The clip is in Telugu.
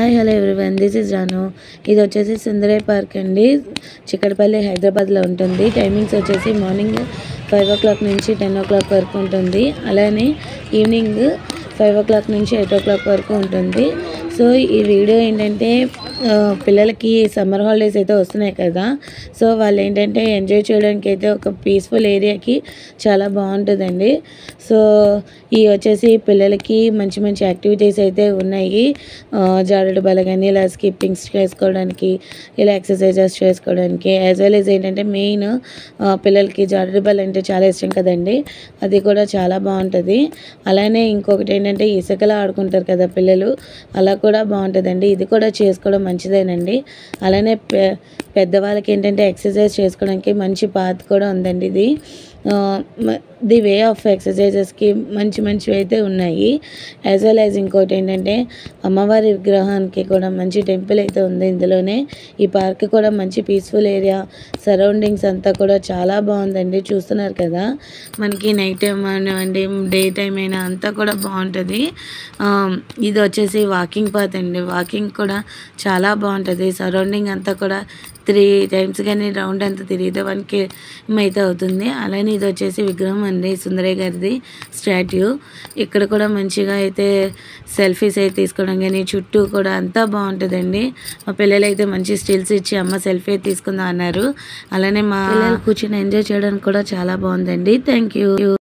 hi hello everyone this is Ranu ఇది వచ్చేసి సుందరయ్య పార్క్ అండి చిక్కడపల్లి హైదరాబాద్లో ఉంటుంది టైమింగ్స్ వచ్చేసి మార్నింగ్ ఫైవ్ ఓ క్లాక్ నుంచి టెన్ ఓ క్లాక్ వరకు ఉంటుంది అలానే ఈవినింగ్ ఫైవ్ ఓ క్లాక్ నుంచి ఎయిట్ ఓ క్లాక్ వరకు ఉంటుంది సో ఈ వీడియో ఏంటంటే ఆ, పిల్లలకి సమ్మర్ హాలిడేస్ అయితే వస్తున్నాయి కదా సో వాళ్ళు ఏంటంటే ఎంజాయ్ చేయడానికి అయితే ఒక పీస్ఫుల్ ఏరియాకి చాలా బాగుంటుందండి సో ఈ వచ్చేసి పిల్లలకి మంచి మంచి యాక్టివిటీస్ అయితే ఉన్నాయి ఆ, జారుడు బల కానీ ఇలా స్కిప్పింగ్స్ చేసుకోవడానికి ఇలా ఎక్సర్సైజెస్ చేసుకోవడానికి యాజ్ వెల్ as ఏంటంటే మెయిన్ పిల్లలకి జారుడు బల అంటే చాలా ఇష్టం కదండి అది కూడా చాలా బాగుంటుంది అలానే ఇంకొకటి ఏంటంటే ఇసుకలో ఆడుకుంటారు కదా పిల్లలు అలా కూడా బాగుంటుందండి ఇది కూడా చేసుకోవడం మంచిదేనండి అలానే పె పెద్దవాళ్ళకి ఏంటంటే ఎక్సర్సైజ్ చేసుకోవడానికి మంచి పాత్ కూడా ఉందండి ఇది ది వే ఆఫ్ ఎక్సర్సైజెస్కి మంచి మంచివి అయితే ఉన్నాయి యాజ్ వెల్ యాజ్ ఇంకోటి ఏంటంటే అమ్మవారి విగ్రహానికి కూడా మంచి టెంపుల్ అయితే ఉంది ఇందులోనే ఈ పార్క్ కూడా మంచి పీస్ఫుల్ ఏరియా సరౌండింగ్స్ అంతా కూడా చాలా బాగుందండి చూస్తున్నారు కదా మనకి నైట్ టైం అనివ్వండి డే టైం అయినా అంతా కూడా బాగుంటుంది ఆ, ఇది వచ్చేసి వాకింగ్ పాత్ అండి వాకింగ్ కూడా చాలా బాగుంటుంది సరౌండింగ్ అంతా కూడా త్రీ టైమ్స్ కానీ రౌండ్ అంతా తిరిగితే వన్ కే అయితే అవుతుంది అలానే ఇది వచ్చేసి విగ్రహం అండి సుందరయ్య గారిది స్టాట్యూ ఇక్కడ కూడా మంచిగా అయితే సెల్ఫీస్ అయితే తీసుకోవడం కానీ చుట్టూ కూడా అంతా బాగుంటుందండి మా పిల్లలు అయితే మంచి స్టిల్స్ ఇచ్చి అమ్మ సెల్ఫీ తీసుకుందాం అన్నారు అలానే మా పిల్లలు కూర్చొని ఎంజాయ్ చేయడానికి కూడా చాలా బాగుందండి థ్యాంక్ యూ